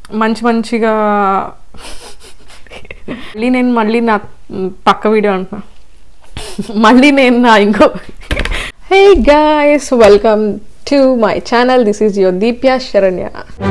మంచి మంచిగా మళ్ళీ నేను మళ్ళీ నా పక్క వీడియో అంటున్నా మళ్ళీ నేను నా ఇంకో hey guys welcome to my channel this is your Deepya Saranya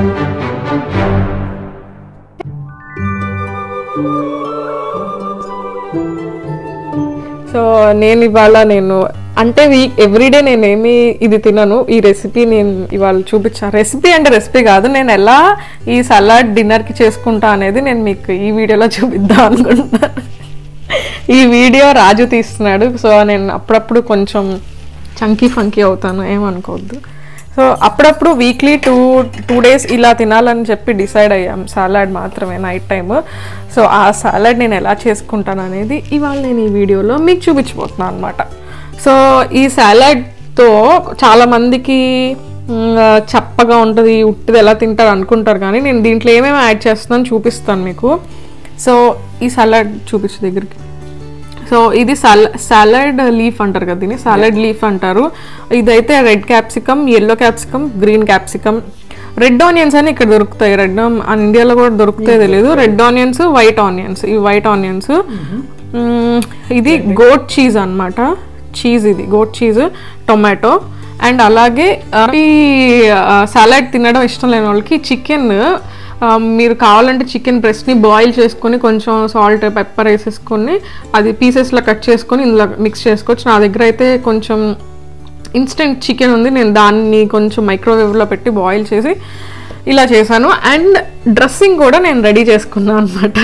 so నేను ఇవాళ నేను అంటే వీక్ ఎవ్రీడే నేను ఏమి ఇది తినను ఈ రెసిపీ నేను ఇవాళ చూపించాను రెసిపీ అంటే రెసిపీ కాదు నేను ఎలా ఈ సలాడ్ డిన్నర్కి చేసుకుంటా అనేది నేను మీకు ఈ వీడియోలో చూపిద్దాం అనుకుంటున్నాను ఈ వీడియో రాజు తీస్తున్నాడు సో నేను అప్పుడప్పుడు కొంచెం చంకీ ఫంకీ అవుతాను ఏమనుకోవద్దు సో అప్పుడప్పుడు వీక్లీ టూ టూ డేస్ ఇలా తినాలని చెప్పి డిసైడ్ అయ్యాం సాలాడ్ మాత్రమే నైట్ టైమ్ సో ఆ సాలాడ్ నేను ఎలా చేసుకుంటాను అనేది ఇవాళ నేను ఈ వీడియోలో మీకు చూపించబోతున్నాను అనమాట సో ఈ సాలాడ్తో చాలామందికి మ్, చప్పగా ఉంటుంది ఉట్టిది ఎలా తింటారు అనుకుంటారు కానీ నేను దీంట్లో ఏమేమి యాడ్ చేస్తున్నాను చూపిస్తాను మీకు సో ఈ సలాడ్ చూపించు దగ్గరికి సో ఇది సాల సాలడ్ లీఫ్ అంటారు కదా దీన్ని సాలడ్ లీఫ్ అంటారు ఇదైతే red capsicum yellow capsicum green capsicum red onions అని ఇక్కడ దొరుకుతాయి రెడ్ ఇండియాలో కూడా దొరుకుతాయి తెలియదు రెడ్ ఆనియన్స్ వైట్ ఆనియన్స్ ఇవి వైట్ ఆనియన్స్ ఇది గోట్ చీజ్ అన్నమాట చీజ్ ఇది గోట్ చీజ్ టొమాటో అండ్ అలాగే ఆ, ఈ సాలడ్ తినడం ఇష్టం లేని వాళ్ళకి చికెన్ మీరు కావాలంటే చికెన్ బ్రెస్ట్ని బాయిల్ చేసుకొని కొంచెం సాల్ట్ పెప్పర్ వేసేసుకొని అది పీసెస్లో కట్ చేసుకొని ఇందులో మిక్స్ చేసుకోవచ్చు నా దగ్గర అయితే కొంచెం ఇన్స్టెంట్ చికెన్ ఉంది నేను దాన్ని కొంచెం మైక్రోవేవ్లో పెట్టి బాయిల్ చేసి ఇలా చేశాను అండ్ డ్రెస్సింగ్ కూడా నేను రెడీ చేసుకున్నాను అనమాట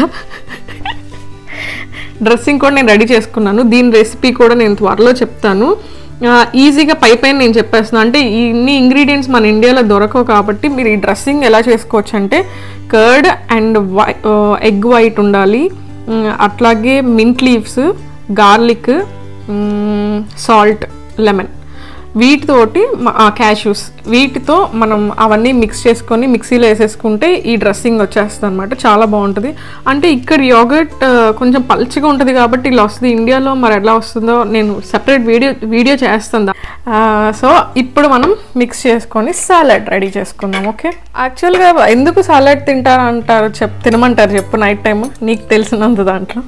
డ్రెస్సింగ్ కూడా నేను రెడీ చేసుకున్నాను దీని రెసిపీ కూడా నేను త్వరలో చెప్తాను ఆ, ఈజీగా పై పైన నేను చెప్పేస్తున్నాను అంటే ఈ ఇన్ని ఇంగ్రీడియంట్స్ మన ఇండియాలో దొరకవు కాబట్టి మీరు ఈ డ్రెస్సింగ్ ఎలా చేసుకోవచ్చు అంటే కర్డ్ అండ్ వై ఎగ్ వైట్ ఉండాలి ఉమ్, అట్లాగే mint leaves garlic salt lemon వీటితోటి క్యాష్యూస్ వీటితో మనం అవన్నీ మిక్స్ చేసుకొని మిక్సీలో వేసేసుకుంటే ఈ డ్రెస్సింగ్ వచ్చేస్తుంది అనమాట చాలా బాగుంటుంది అంటే ఇక్కడ యోగట్ కొంచెం పల్చగా ఉంటుంది కాబట్టి ఇలా వస్తుంది ఇండియాలో మరి ఎలా వస్తుందో నేను సెపరేట్ వీడియో వీడియో చేస్తాను సో ఇప్పుడు మనం మిక్స్ చేసుకొని సాలడ్ రెడీ చేసుకుందాం ఓకే యాక్చువల్గా ఎందుకు సాలడ్ తింటారు అంటారు చెప్ తినమంటారు చెప్పు నైట్ టైం నీకు తెలిసినంత దాంట్లో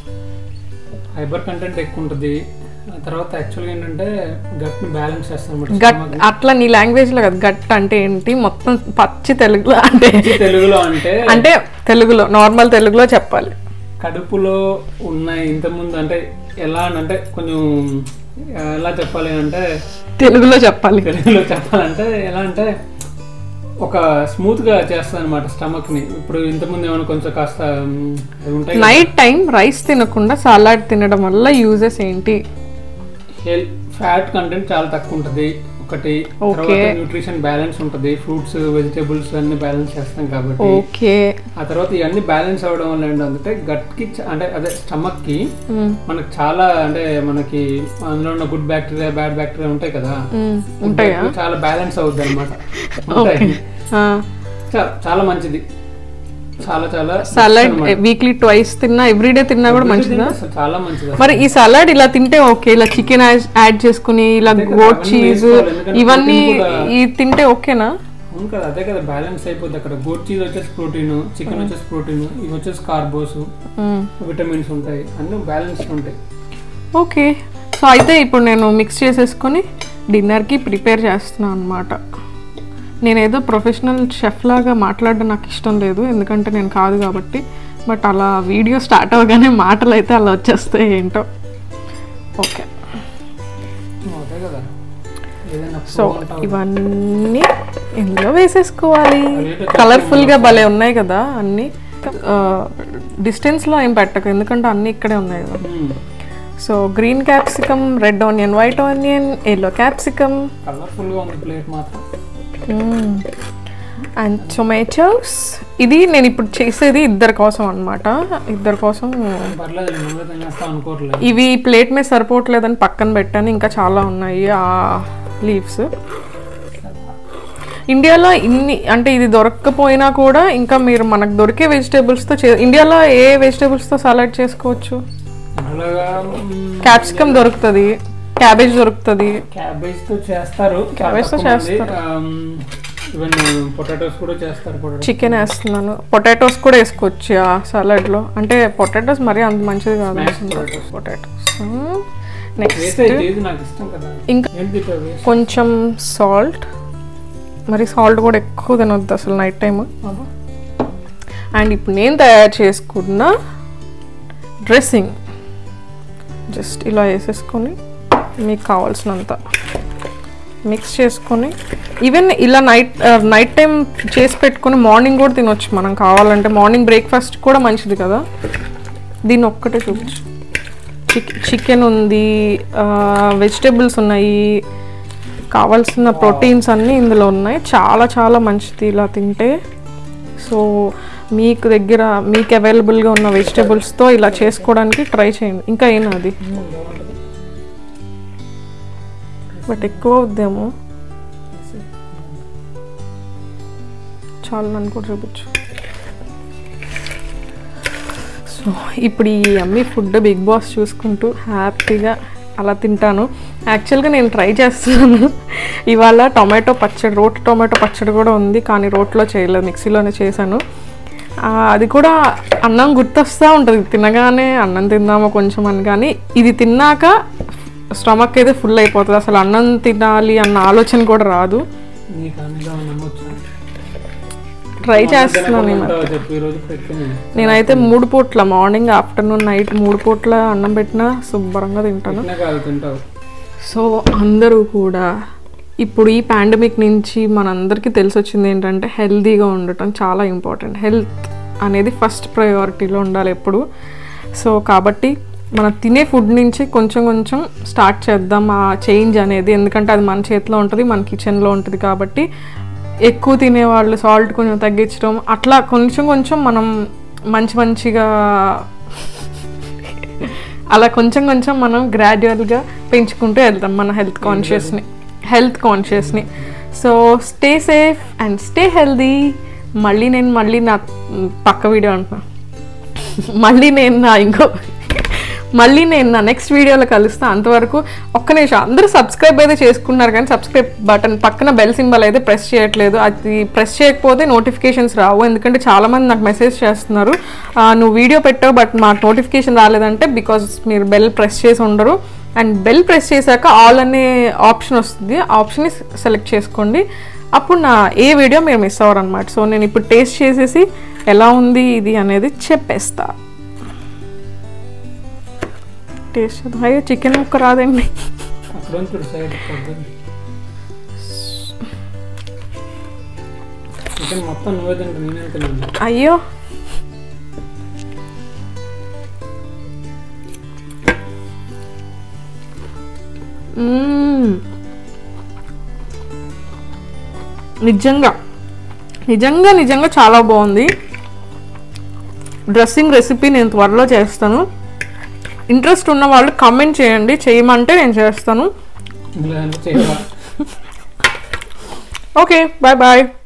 ఫైబర్ కంటెంట్ ఎక్కువ ఉంటుంది ఆ తర్వాత యాక్చువల్గా ఏంటంటే గట్ ని బ్యాలెన్స్ చేస్తాం గట్ అట్లా నీ లాంగ్వేజ్లో కదా గట్ అంటే ఏంటి మొత్తం పచ్చి తెలుగులో అంటే తెలుగులో అంటే అంటే తెలుగులో నార్మల్ తెలుగులో చెప్పాలి కడుపులో ఉన్న ఇంతకుముందు అంటే ఎలా అని అంటే కొంచెం ఎలా చెప్పాలి అంటే తెలుగులో చెప్పాలి తెలుగులో చెప్పాలంటే ఎలా అంటే ఒక స్మూత్ గా చేస్తుంది అనమాట స్టమక్ ని ఇప్పుడు ఇంతకుముందు ఏమైనా కొంచెం కాస్త మ్, అవి ఉంటాయి కదా, నైట్ టైం రైస్ తినకుండా సలాడ్ తినడం వల్ల యూజెస్ ఏంటి హెల్ ఫ్యాట్ కంటెంట్ చాలా తక్కువ ఉంటుంది ఒకటి తర్వాత న్యూట్రిషన్ బ్యాలెన్స్ ఉంటుంది ఫ్రూట్స్ వెజిటేబుల్స్ అన్ని బ్యాలెన్స్ చేస్తాం కాబట్టి ఓకే ఆ తర్వాత ఇవన్నీ బ్యాలెన్స్ అవ్వడం వల్ల ఏంటంటే గట్ కి చ- అంటే అదే స్టమక్ కి మనకు చాలా అంటే మనకి అందులో ఉన్న గుడ్ బ్యాక్టీరియా బ్యాడ్ బ్యాక్టీరియా ఉంటాయి కదా ఉంటాయా అవి చాలా బ్యాలెన్స్ అవుద్ది అనమాట ఉంటాయి చా- చాలా మంచిది చాలా చాలా సలాడ్ వీక్లీ ట్వైస్ తిన్నా ఎవ్రీడే తిన్నా కూడా మంచిదా అసలు చాలా మంచిది మరి ఈ సలాడ్ ఇలా తింటే ఓకే ఇలా చికెన్ యాడ్ చేసుకుని ఇలా గోట్ చీజ్ ఇవన్నీ ఈ తింటే ఓకేనా అవును కదా అదే కదా బ్యాలెన్స్ అయిపోద్ది అక్కడ గోట్ చీజ్ వచ్చేసి ప్రోటీన్ చికెన్ వచ్చేసి ప్రోటీన్ ఇవి వచ్చేసి కార్బోస్ విటమిన్స్ ఉంటాయి అన్ని బ్యాలెన్స్ ఉంటాయి ఓకే సో అయితే ఇప్పుడు నేను మిక్స్ చేసేసుకొని డిన్నర్కి ప్రిపేర్ చేస్తున్నాను అనమాట నేనేదో ప్రొఫెషనల్ షెఫ్ లాగా మాట్లాడడం నాకు ఇష్టం లేదు ఎందుకంటే నేను కాదు కాబట్టి బట్ అలా వీడియో స్టార్ట్ అవ్వగానే మాటలు అయితే అలా వచ్చేస్తాయి ఏంటో ఓకే అదే కదా ఏదైనా సో ఇవన్నీ ఇందులో వేసేసుకోవాలి కలర్ఫుల్గా భలే ఉన్నాయి కదా అన్నీ డిస్టెన్స్లో ఏం పెట్టకు ఎందుకంటే అన్నీ ఇక్కడే ఉన్నాయి కదా so green capsicum red onion white onion yellow capsicum colourful గా ఉంది ప్లేట్ మాత్రం అండ్ టొమాటోస్ ఇది నేను ఇప్పుడు చేసేది ఇద్దరి కోసం అన్నమాట ఇద్దరి కోసం పర్లేదు నువ్వే తినేస్తా అనుకోవట్లేదు ఇవి ప్లేట్ మీద సరిపోవట్లేదని పక్కన పెట్టాను ఇంకా చాలా ఉన్నాయి ఆ లీవ్స్ ఇండియాలో ఇన్ని అంటే ఇది దొరకకపోయినా కూడా ఇంకా మీరు మనకు దొరికే వెజిటేబుల్స్తో చే ఇండియాలో ఏ వెజిటేబుల్స్తో సలాడ్ చేసుకోవచ్చు అలాగా క్యాప్సికమ్ దొరుకుతుంది క్యాబేజ్ దొరుకుతుంది క్యాబేజ్ తో చేస్తారు చాలా Cabbage తో తక్కువ మంది. ఆమ్, ఈవెన్ పొటాటోస్ కూడా చేస్తారు పొటాటో చికెన్ వేస్తున్నాను పొటాటోస్ కూడా వేసుకోవచ్చు ఆ సలాడ్లో అంటే పొటాటోస్ మరీ అంత మంచిది కాదు Mashed potatoes. పొటాటోస్ నెక్స్ట్ వేస్తే ఇది నాకు ఇష్టం కదా ఇంకా ఏంటి ఇట్లా వేస్ట్ కొంచెం సాల్ట్ మరి సాల్ట్ కూడా ఎక్కువ తినొద్దు అసలు నైట్ టైం అండ్ ఇప్పుడు నేను తయారు చేసుకున్న డ్రెస్సింగ్ జస్ట్ ఇలా వేసేసుకొని మీకు కావాల్సినంత మిక్స్ చేసుకొని ఈవెన్ ఇలా నైట్ నైట్ టైం చేసి పెట్టుకొని మార్నింగ్ కూడా తినొచ్చు మనం కావాలంటే మార్నింగ్ బ్రేక్ఫాస్ట్ కూడా మంచిది కదా దీన్ని ఒక్కటే చూపించు చిక్ చికెన్ ఉంది వెజిటేబుల్స్ ఉన్నాయి కావాల్సిన ప్రోటీన్స్ అన్నీ ఇందులో ఉన్నాయి చాలా చాలా మంచిది ఇలా తింటే సో మీకు దగ్గర మీకు అవైలబుల్గా ఉన్న వెజిటేబుల్స్తో ఇలా చేసుకోవడానికి ట్రై చేయండి ఇంకా అయినా అది బట్ ఎక్కువ అవుద్దేమో చాలా నన్ను కూడా చూపించు సో ఇప్పుడు ఈ అమ్మి ఫుడ్ బిగ్ బాస్ చూసుకుంటూ హ్యాపీగా అలా తింటాను యాక్చువల్గా నేను ట్రై చేస్తున్నాను ఇవాళ టొమాటో పచ్చడి రోట్ టొమాటో పచ్చడి కూడా ఉంది కానీ రోట్లో చేయలేదు మిక్సీలోనే చేశాను ఆ, అది కూడా అన్నం గుర్తొస్తూ ఉంటుంది తినగానే అన్నం తిందామా కొంచెం అని కానీ ఇది తిన్నాక స్టమక్ అయితే ఫుల్ అయిపోతుంది అసలు అన్నం తినాలి అన్న ఆలోచన కూడా రాదు నీకు అందులో నమ్మొచ్చా ట్రై చేస్తున్నాను నేను ఉంటావా చెప్పు ఈరోజు పెట్టింది నేనైతే మూడు పూట్ల మార్నింగ్ ఆఫ్టర్నూన్ నైట్ మూడు పూట్ల అన్నం పెట్టినా శుభ్రంగా తింటాను పెట్టినా కాదు తింటావు సో అందరూ కూడా ఇప్పుడు ఈ పాండమిక్ నుంచి మనందరికీ తెలిసి వచ్చింది ఏంటంటే హెల్తీగా ఉండటం చాలా ఇంపార్టెంట్ హెల్త్ అనేది ఫస్ట్ ప్రయారిటీలో ఉండాలి ఎప్పుడు సో కాబట్టి మనం తినే ఫుడ్ నుంచి కొంచెం కొంచెం స్టార్ట్ చేద్దాం ఆ చేంజ్ అనేది ఎందుకంటే అది మన చేతిలో ఉంటుంది మన కిచెన్లో ఉంటుంది కాబట్టి ఎక్కువ తినేవాళ్ళు సాల్ట్ కొంచెం తగ్గించడం అట్లా కొంచెం కొంచెం మనం మంచి మంచిగా అలా కొంచెం కొంచెం మనం గ్రాడ్యువల్గా పెంచుకుంటూ వెళ్తాం మన హెల్త్ కాన్షియస్ని హెల్త్ కాన్షియస్ని so stay safe and stay healthy మళ్ళీ నేను మళ్ళీ నా పక్క వీడియో అంటున్నా మళ్ళీ నేను నా ఇంకో మళ్ళీ నేను నా నెక్స్ట్ వీడియోలో కలుస్తా అంతవరకు ఒక్క నిమిషం అందరూ సబ్స్క్రైబ్ అయితే చేసుకున్నారు కానీ సబ్స్క్రైబ్ బటన్ పక్కన బెల్ సింబల్ అయితే ప్రెస్ చేయట్లేదు అది ప్రెస్ చేయకపోతే నోటిఫికేషన్స్ రావు ఎందుకంటే చాలామంది నాకు మెసేజ్ చేస్తున్నారు "ఆ, నువ్వు వీడియో పెట్టావు బట్ మాకు నోటిఫికేషన్ రాలేదంటే బికాజ్ మీరు బెల్ ప్రెస్ చేసి ఉండరు అండ్ బెల్ ప్రెస్ చేశాక ఆల్ అనే ఆప్షన్ వస్తుంది ఆ ఆప్షన్ని సెలెక్ట్ చేసుకోండి అప్పుడు నా ఏ వీడియో మీరు మిస్ అవ్వరు అనమాట సో నేను ఇప్పుడు టేస్ట్ చేసేసి ఎలా ఉంది ఇది అనేది చెప్పేస్తా టేస్ట్ చేద్దాం. అయ్యో చికెన్ ముక్క రాదండి అక్కడ ఉంది చూడు సైడ్ పొద్దున్న చికెన్ మొత్తం నువ్వే తింటా నేనే తిన్నాను అయ్యో మ్మ్. నిజంగా నిజంగా నిజంగా చాలా బాగుంది డ్రెస్సింగ్ రెసిపీ నేను త్వరలో చేస్తాను ఇంట్రెస్ట్ ఉన్న వాళ్ళు కామెంట్ చేయండి చేయమంటే నేను చేస్తాను ఇందులో ఏమైనా చేయవా ఓకే బాయ్ బాయ్